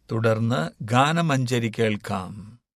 തുടർന്ന് ഗാനമഞ്ജരി കേൾക്കാം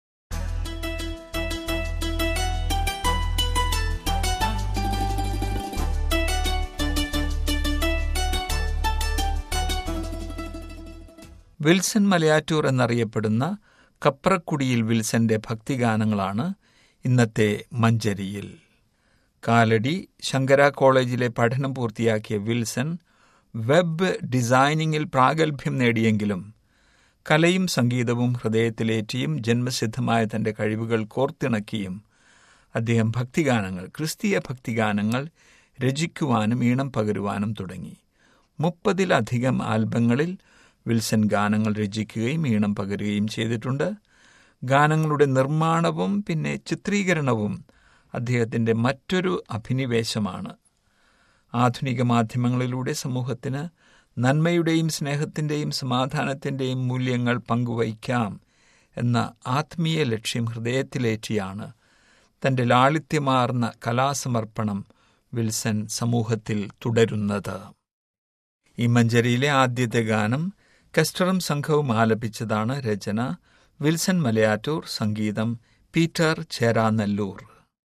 വിൽസൺ മലയാറ്റൂർ എന്നറിയപ്പെടുന്ന കപ്രക്കുടിയിൽ വിൽസന്റെ ഭക്തിഗാനങ്ങളാണ് ഇന്നത്തെ മഞ്ചരിയിൽ കാലടി ശങ്കര കോളേജിലെ പഠനം പൂർത്തിയാക്കിയ വിൽസൺ വെബ് ഡിസൈനിങ്ങിൽ പ്രാഗൽഭ്യം നേടിയെങ്കിലും കലയും സംഗീതവും ഹൃദയത്തിലേറ്റിയും ജന്മസിദ്ധമായ തന്റെ കഴിവുകൾ കോർത്തിണക്കിയും അദ്ദേഹം ഭക്തിഗാനങ്ങൾ ക്രിസ്തീയ ഭക്തിഗാനങ്ങൾ രചിക്കുവാനും ഈണം പകരുവാനും തുടങ്ങി മുപ്പതിലധികം ആൽബങ്ങളിൽ വിൽസൺ ഗാനങ്ങൾ രചിക്കുകയും ഈണം പകരുകയും ചെയ്തിട്ടുണ്ട് ഗാനങ്ങളുടെ നിർമ്മാണവും പിന്നെ ചിത്രീകരണവും അദ്ദേഹത്തിൻ്റെ മറ്റൊരു അഭിനിവേശമാണ് ആധുനിക മാധ്യമങ്ങളിലൂടെ സമൂഹത്തിന് നന്മയുടെയും സ്നേഹത്തിൻ്റെയും സമാധാനത്തിൻ്റെയും മൂല്യങ്ങൾ പങ്കുവയ്ക്കാം എന്ന ആത്മീയ ലക്ഷ്യം ഹൃദയത്തിലേറ്റിയാണ് തൻ്റെ ലാളിത്യമാർന്ന കലാസമർപ്പണം വിൽസൺ സമൂഹത്തിൽ തുടരുന്നത് ഈ മഞ്ചരിയിലെ ആദ്യത്തെ ഗാനം കസ്റ്ററും സംഘവും ആലപിച്ചതാണ് രചന വിൽസൺ മലയാറ്റൂർ സംഗീതം പീറ്റർ ചേരാനെല്ലൂർ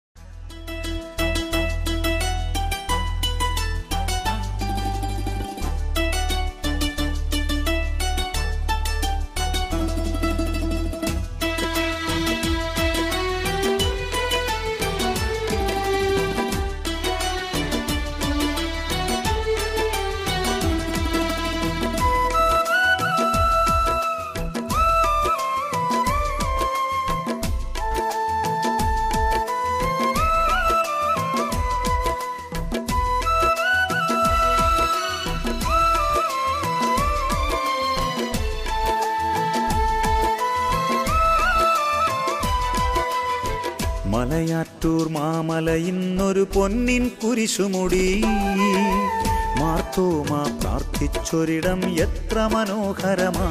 മലയാറ്റൂർ മാമല ഇന്നൊരു പൊന്നിൻ കുരിശുമുടി മാർത്തോമാ പ്രാർത്ഥിച്ചൊരിടം എത്ര മനോഹരമാ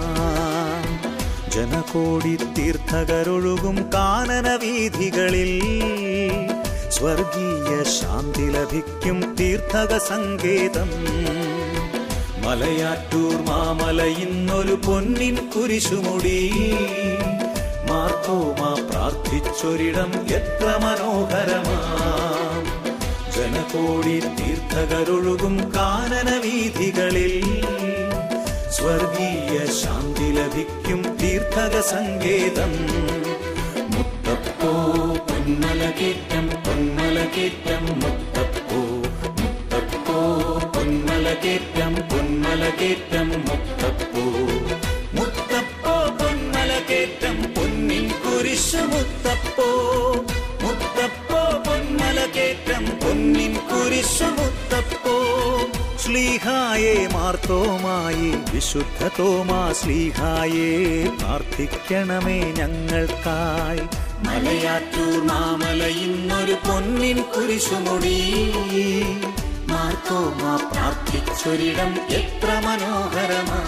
ജനകോടി തീർത്ഥകരൊഴുകും കാനന വീഥികളിൽ സ്വർഗീയ ശാന്തി ലഭിക്കും തീർത്ഥക സങ്കേതം മലയാറ്റൂർ മാമല ഇന്നൊരു പൊന്നിൻ കുരിശുമുടി മാർത്തോമാ പ്രാർത്ഥിച്ചൊരിടം എത്ര മനോഹരമാ ജനകോടി തീർത്ഥകരൊഴുകും കാനന വീഥികളിൽ സ്വർഗീയ ശാന്തി ലഭിക്കും തീർത്ഥക സങ്കേതം മുത്തപ്പോ പൊന്മലകേറ്റം പൊന്മലകേറ്റം മുത്തപ്പോ മുത്തപ്പോ പൊന്മലകേറ്റം പൊന്മലകേറ്റം മുത്തപ്പോ മുത്തപ്പോ പൊന്മലകേറ്റം പൊന്നിൻ കുരിശു മുത്തപ്പോ മുത്തപ്പോ പൊന്മലകേറ്റം പൊന്നിൻ കുരിശു മുത്തപ്പോ ശ്ലീഹായേ മാർത്തോമായി വിശുദ്ധ തോമാ ശ്ലീഹായേ പ്രാർത്ഥിക്കണമേ ഞങ്ങൾക്കായി മലയാറ്റൂർ മാമല ഇന്നൊരു പൊന്നിൻ കുരിശുമുടി മാർത്തോമാ പ്രാർത്ഥിച്ചൊരിടം എത്ര മനോഹരമാ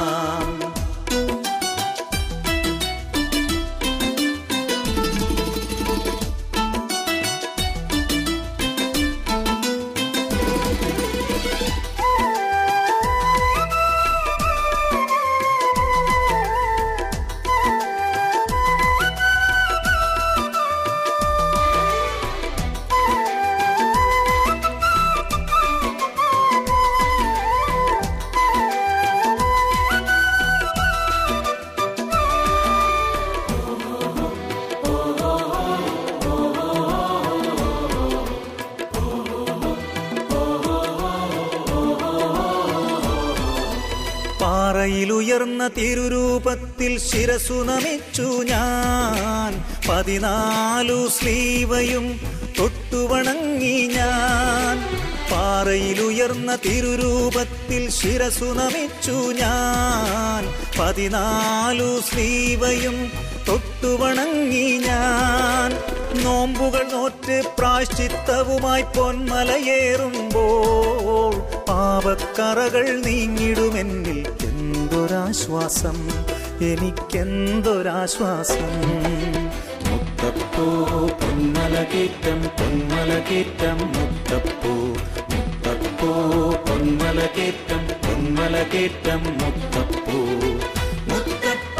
പാറയിലുയർന്ന തിരുരൂപത്തിൽ ശിരസു നമിച്ചു ഞാൻ പതിനാലു സ്ലീവയും തൊട്ടുവണങ്ങി ഞാൻ പാറയിലുയർന്ന തിരുരൂപത്തിൽ ശിരസു നമിച്ചു ഞാൻ പതിനാലു സ്ലീവയും തൊട്ടുവണങ്ങി ഞാൻ നോമ്പുകൾ നോറ്റ് പ്രാശ്ചിത്തവുമായി പൊന്മലയേറുമ്പോൾ പാപക്കറകൾ നീങ്ങിടുമെന്നിൽ എന്തൊരാശ്വാസം എനിക്കെന്തൊരാശ്വാസം മുത്തപ്പോ പൊന്മലകേറ്റം പൊന്മലകേറ്റം മുത്തപ്പോ മുത്തപ്പോ പൊന്മലകേറ്റം പൊന്മലകേറ്റം മുത്തപ്പോ മുത്തപ്പോ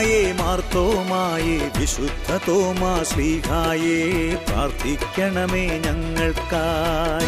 ശ്ലീഹായേ മാർത്തോമായേ വിശുദ്ധ തോമാ ശ്ലീഹായേ പ്രാർത്ഥിക്കണമേ ഞങ്ങൾക്കായി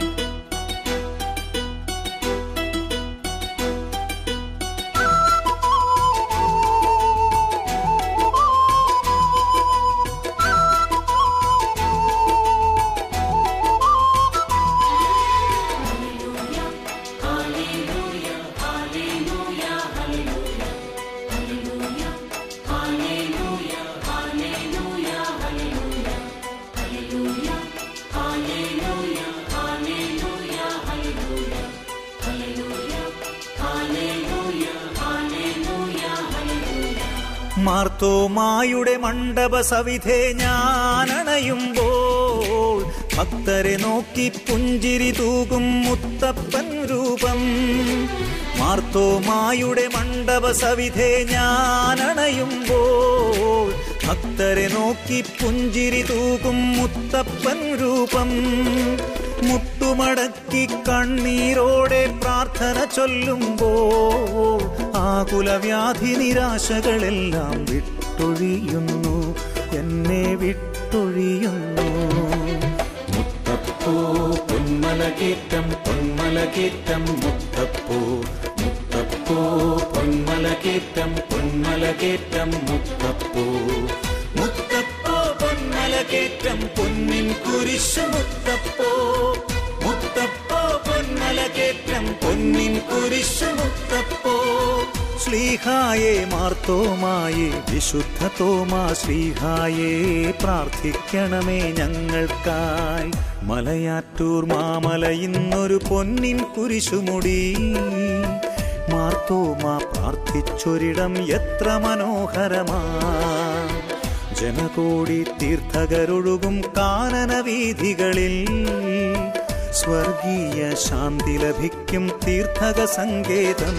മാർത്തോമായുടെ മണ്ഡപ സവിധേ ഞാനണയുമ്പോൾ ഭക്തരെ നോക്കി പുഞ്ചിരി തൂകും മുത്തപ്പൻ രൂപം മാർത്തോമായുടെ മണ്ഡപ സവിധേ ഞാനണയുമ്പോൾ ഭക്തരെ നോക്കി പുഞ്ചിരി തൂകും മുത്തപ്പൻ രൂപം മുട്ടുമടക്കി കണ്ണീരോടെ പ്രാർത്ഥന ചൊല്ലുമ്പോൾ ആകുലവ്യാധി നിരാശകളെല്ലാം വിട്ടൊഴിയുന്നു എന്നെ വിട്ടൊഴിയുന്നു മുത്തപ്പോ പൊന്മലകേറ്റം പൊന്മലകേറ്റം മുത്തപ്പോ മുത്തപ്പോ പൊന്മലകേറ്റം പൊന്മലകേറ്റം മുത്തപ്പോ മുത്തപ്പോ പൊന്മലകേറ്റം പൊന്നിൻ കുരിശു മുത്തപ്പോ മുത്തപ്പോ പൊന്മലകേറ്റം പൊന്നിൻ കുരിശു മുത്തപ്പോ ശ്ലീഹായേ മാർത്തോമായേ വിശുദ്ധ തോമാ ശ്ലീഹായേ പ്രാർത്ഥിക്കണമേ ഞങ്ങൾക്കായി മലയാറ്റൂർ മാമല ഇന്നൊരു പൊന്നിൻ കുരിശുമുടി മാർത്തോമാ പ്രാർത്ഥിച്ചൊരിടം എത്ര മനോഹരമാ ജനകോടി തീർത്ഥകരൊഴുകും കാനന വീഥികളിൽ സ്വർഗീയ ശാന്തി ലഭിക്കും തീർത്ഥക സങ്കേതം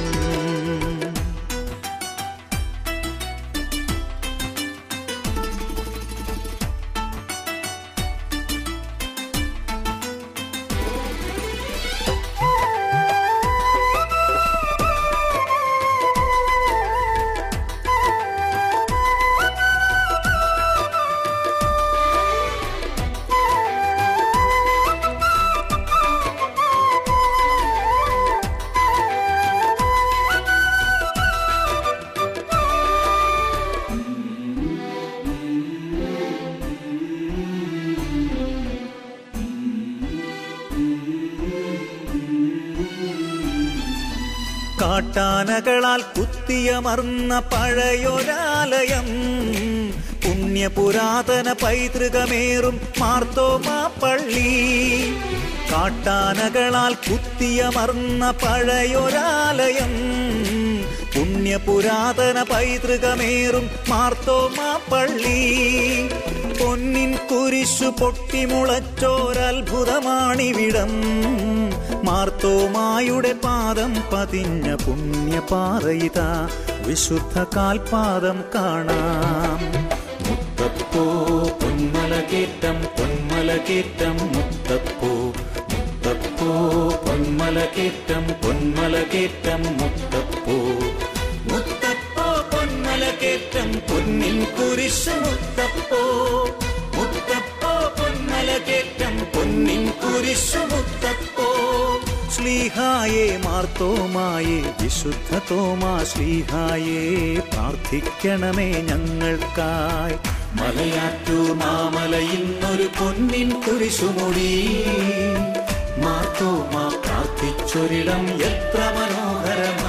കാട്ടാനകളാൽ കുത്തിയമർന്ന പഴയൊരാലയം പുണ്യപുരാതന പൈതൃകമേറും മാർത്തോമാ പള്ളി കാട്ടാനകളാൽ കുത്തിയമർന്ന പഴയൊരാലയം പുണ്യപുരാതന പൈതൃകമേറും മാർത്തോമാ പള്ളി പൊന്നിൻ കുരിശു പൊട്ടിമുളച്ചോരത്ഭുതമാണിവിടം മാർത്തോമായുടെ പാദം പതിഞ്ഞ പുണ്യപാറയിത വിശുദ്ധ കാൽപാദം കാണാം മുത്തപ്പോ പൊന്മലകേറ്റം പൊന്മലകേറ്റം മുത്തപ്പോ മുത്തപ്പോ പൊന്മലകേറ്റം പൊന്മലകേറ്റം മുത്തപ്പോ മുത്തപ്പോ പൊന്മലകേറ്റം പൊന്നിൻ കുരിശു മുത്തപ്പോ മുത്തപ്പോ പൊന്മലകേറ്റം പൊന്നിൻ കുരിശു മുത്തപ്പോ ശ്ലീഹായേ മാർത്തോമായേ വിശുദ്ധ തോമാ ശ്ലീഹായേ പ്രാർത്ഥിക്കണമേ ഞങ്ങൾക്കായി മലയാറ്റൂർ മാമല ഇന്നൊരു പൊന്നിൻ കുരിശുമുടി മാർത്തോമാ പ്രാർത്ഥിച്ചൊരിടം എത്ര മനോഹരമാ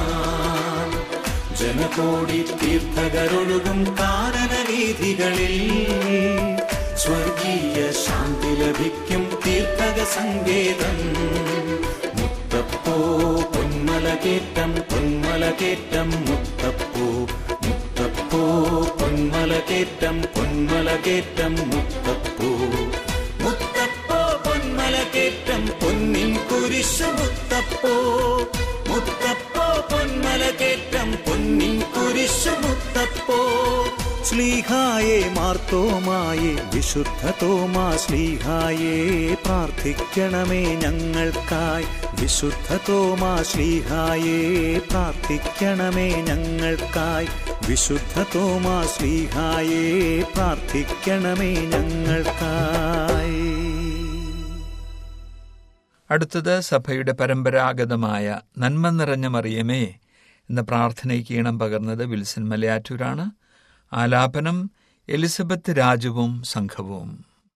ജനകോടി തീർത്ഥകരൊഴുകും കാനന വീഥികളിൽ സ്വർഗീയ ശാന്തി ലഭിക്കും തീർത്ഥക സങ്കേതം മുത്തപ്പോ പൊന്മലകേറ്റം പൊന്മലകേറ്റം മുത്തപ്പോ മുത്തപ്പോ പൊന്മലകേറ്റം പൊന്മലകേറ്റം മുത്തപ്പോ മുത്തപ്പോ പൊന്മലകേറ്റം പൊന്നിൻ കുരിശു മുത്തപ്പോ മുത്തപ്പോ പൊന്മലകേറ്റം പൊന്നിൻ കുരിശു മുത്തപ്പോ ശ്ലീഹായേ മാർത്തോമായേ വിശുദ്ധ തോമാ ശ്ലീഹായേ പ്രാർത്ഥിക്കണമേ ഞങ്ങൾക്കായി വിശുദ്ധ തോമാ ശ്ലീഹായേ പ്രാർത്ഥിക്കണമേ ഞങ്ങൾക്കായി വിശുദ്ധ തോമാ ശ്ലീഹായേ പ്രാർത്ഥിക്കണമേ ഞങ്ങൾക്കായി അടുത്തത് സഭയുടെ പരമ്പരാഗതമായ നന്മ നിറഞ്ഞ മറിയമേ എന്ന പ്രാർത്ഥനയ്ക്ക് ഈണം പകർന്നത് വിൽസൺ മലയാറ്റൂരാണ് ആലാപനം എലിസബത്ത് രാജുവും സംഘവും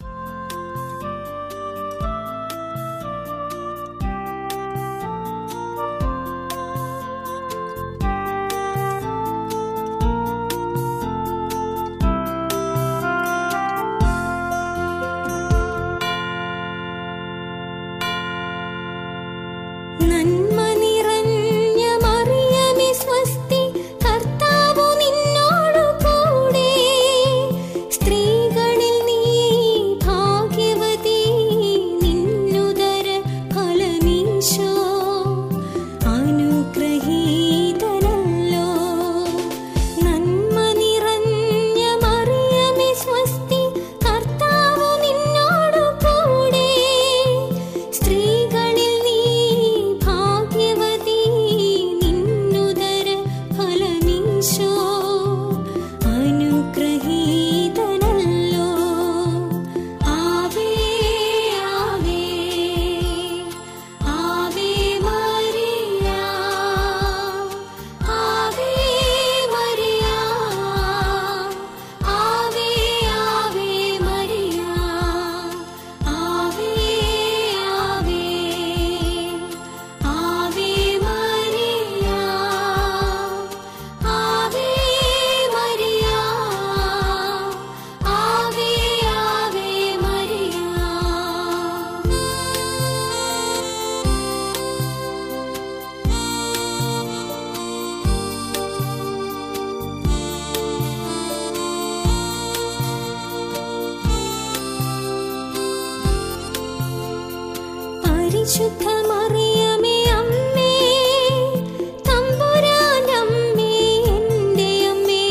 നന്മ നിറഞ്ഞ മറിയമേ സ്വസ്തി കർത്താവു നിന്നോടു കൂടെ സ്ത്രീകളിൽ നീ ഭാഗ്യവതി നിന്നുദര ഫലമീശോ അനുഗ്രഹീതനല്ലോ നന്മ നിറഞ്ഞ മറിയമേ സ്വസ്തി കർത്താവു നിന്നോടു കൂടെ സ്ത്രീകളിൽ നീ ഭാഗ്യവതി നിന്നുദര ഫലമീശോ അനുഗ്രഹീതനല്ലോ ave ave ave Maria ave Maria ave ave Maria ave ave ave Maria ave Maria ave ave Maria പരിശുദ്ധ മറിയമേ അമ്മേ തമ്പുരാനമ്മേ എൻ്റെ അമ്മേ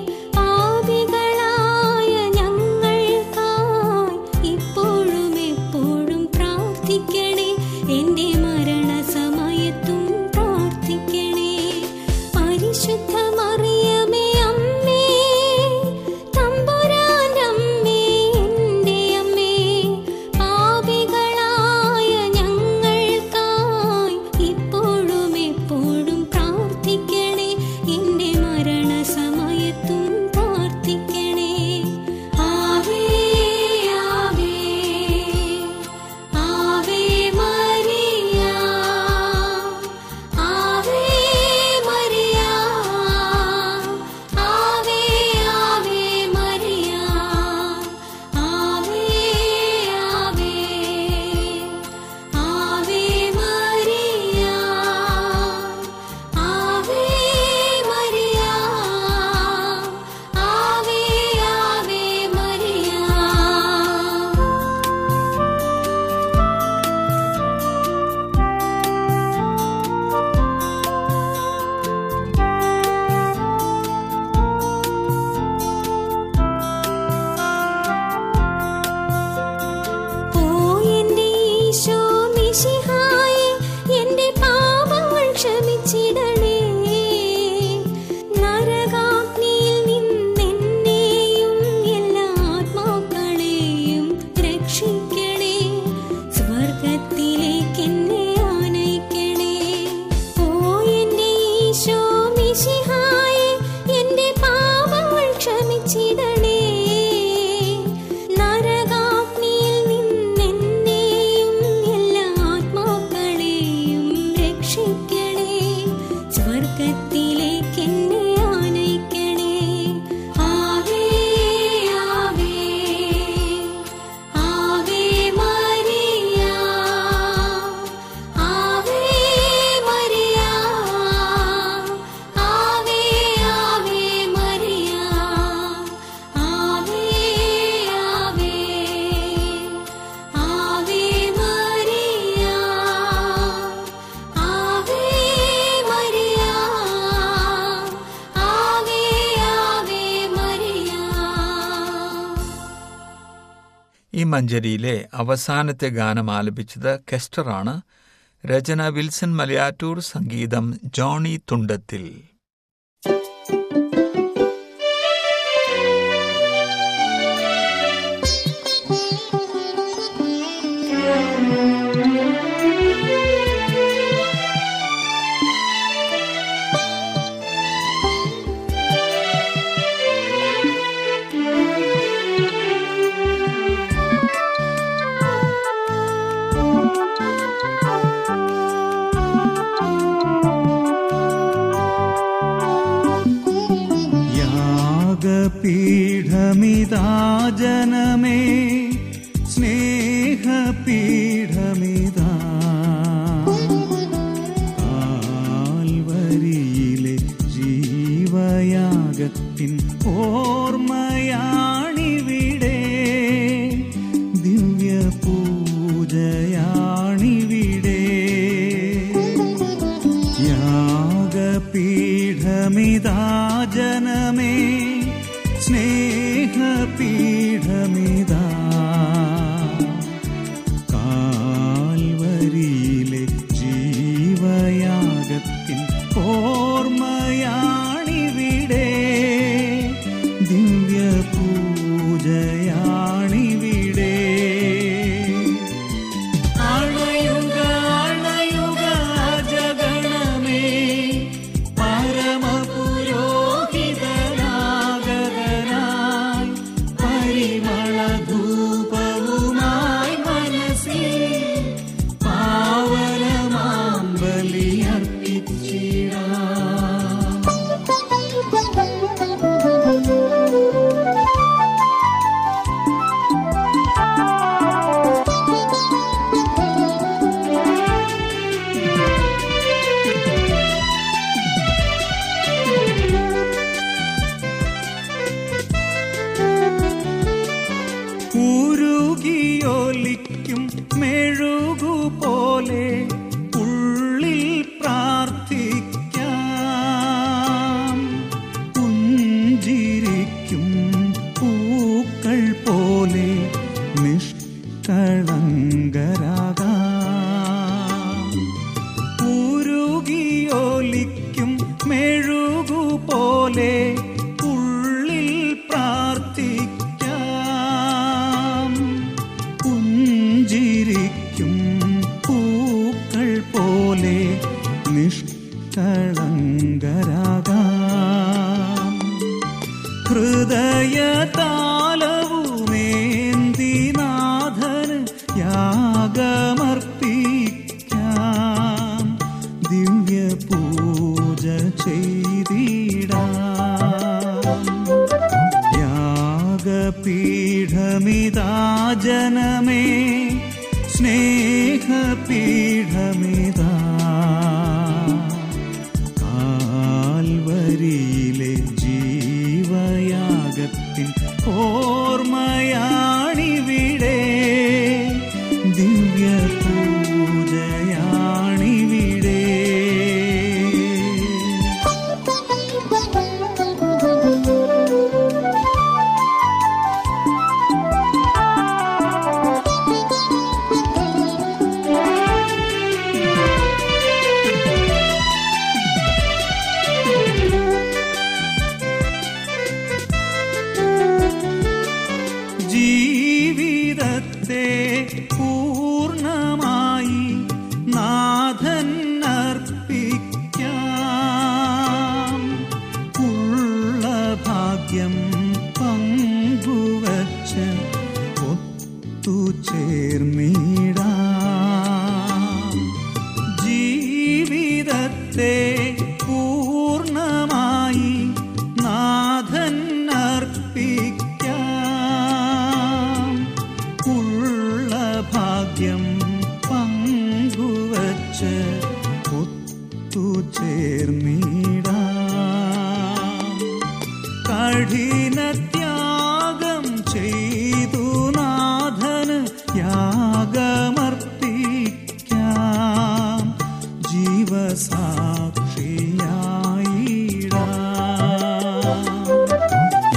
പാപികളായ ഞങ്ങൾക്കായി ഇപ്പോഴും എപ്പോഴും പ്രാർത്ഥിക്കണേ എൻ്റെ മരണസമയത്തും പ്രാർത്ഥിക്കണേ പരിശുദ്ധ മറിയമേ അമ്മേ തമ്പുരാനമ്മേ എൻ്റെ അമ്മേ പാപികളായ ഞങ്ങൾക്കായി ഇപ്പോഴും എപ്പോഴും പ്രാർത്ഥിക്കണേ എൻ്റെ മരണസമയത്തും പ്രാർത്ഥിക്കണേ ave ave ave Maria ave Maria ave ave Maria ave ave ave Maria ave Maria ave ave Maria ഓ എന്റെ ഈശോ മിശിഹായേ എന്റെ പാപങ്ങൾ ക്ഷമിച്ചിടണേ നരകാഗ്നിയിൽ നിന്നെന്നെയും എല്ലാ ആത്മാക്കളെയും രക്ഷിക്കണേ സ്വർഗത്തിലേക്ക് എന്നെ ആനയിക്കണേ ഓ എന്റെ ഈശോ മിശിഹായേ എന്റെ പാപങ്ങൾ ക്ഷമിച്ചിടണേ നരകാഗ്നിയിൽ നിന്നെന്നെയും എല്ലാ ആത്മാക്കളെയും രക്ഷിക്കണേ സ്വർഗത്തിലേക്ക് എന്നെ ആനയിക്കണേ ave ave ave Maria ave Maria ave ave Maria ave ave ave Maria ave Maria ave ave Maria ഈ മഞ്ചരിയിലെ അവസാനത്തെ ഗാനം ആലപിച്ചത് കെസ്റ്ററാണ് രചന വിൽസൺ മലയാറ്റൂർ സംഗീതം ജോണി തുണ്ടത്തിൽ ും ജനമേ സ്നേഹപീഠമിതാ കാൽവരിയിലെ ജീവയാഗത്തിൻ ഓർമ്മയാണിവിടെ ദിവ്യ പൂജയാണിവിടെ യാഗപീഠമിതാ ജനമേ സ്നേഹപീഠമിതാ കാൽവരിയിലെ ജീവയാഗത്തിൻ ഓർമ്മയാണിവിടെ ദിവ്യ പൂജയാണിവിടെ അണയുക അണയുക ജഗണമേ പരമപുരോഹിതനാഗതനായി പരിമളധൂപവുമായി മനസ്സിൽ പാവനമാം ബലിയർപ്പിച്ചിടാം ഉരുകിയൊലിക്കും മെഴുകുപോലെ ഉള്ളിൽ പ്രാർത്ഥിക്കാം പുഞ്ചിരിക്കും പൂക്കൾ പോലെ നിഷ്കളങ്കരാകാം ഉരുകിയൊലിക്കും മെഴുകുപോലെ ഉള്ളിൽ പ്രാർത്ഥിക്കാം പുഞ്ചിരിക്കും പൂക്കൾ പോലെ നിഷ്കളങ്കരാകാം ഹൃദയതാലവുമേന്തിനാഥന് യാഗമർപ്പിക്കാം ദിവ്യ പൂജ ചെയ്തിടാം യാഗപീഠമിതാ ജനമേ സ്നേഹപീഠമിതാ കാൽവരിയിലെ ജീവയാഗത്തിൻ ഓർമ്മയാണിവിടെ ദിവ്യ പൂജയാണിവിടെ ജീവിതത്തെ പൂർണ്ണമായി നാഥൻ അർപ്പിക്കാം ഉള്ള ഭാഗ്യം പങ്കുവച്ച് ഒത്തുചേർന്നിടാം ജീവിതത്തെ പൂർണ്ണമായി നാഥൻ അർപ്പിക്കാം ഉള്ള ഭാഗ്യം പങ്കുവച്ച് ഒത്തുചേർന്നിടാം കഠിന ത്യാഗം ചെയ്തു നാഥന് യാഗമർപ്പിക്കാം ജീവസാക്ഷിയായിടാം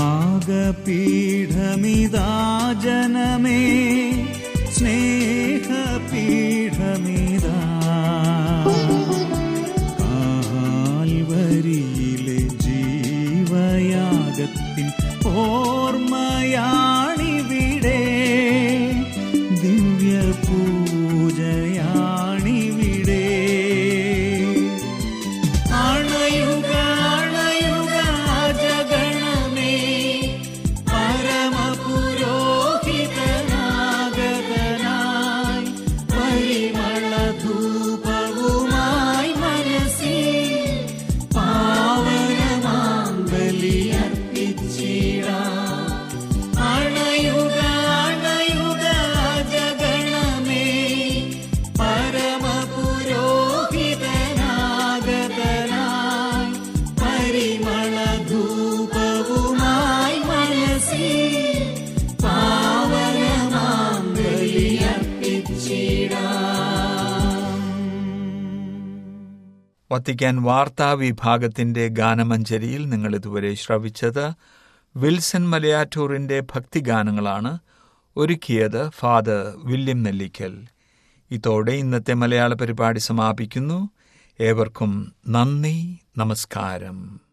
യാഗപീഠമിതാ ജനമേ സ്നേഹപീഠമിതാ കാൽവരിയിലെ ജീവയാഗത്തിൻ ഓർമ്മയാണിവിടെ ദിവ്യ പൂജയാണിവിടെ അണയുക അണയുക ജഗണമേ പരമപുരോഹിതനാഗതനായി വത്തിക്കാൻ വാർത്താ വിഭാഗത്തിന്റെ ഗാനമഞ്ജരിയിൽ നിങ്ങൾ ഇതുവരെ ശ്രവിച്ചത് വിൽസൺ മലയാറ്റൂറിന്റെ ഭക്തിഗാനങ്ങളാണ് ഒരുക്കിയത് ഫാദർ വില്യം നെല്ലിക്കൽ ഇതോടെ ഇന്നത്തെ മലയാള പരിപാടി സമാപിക്കുന്നു ഏവർക്കും നന്ദി നമസ്കാരം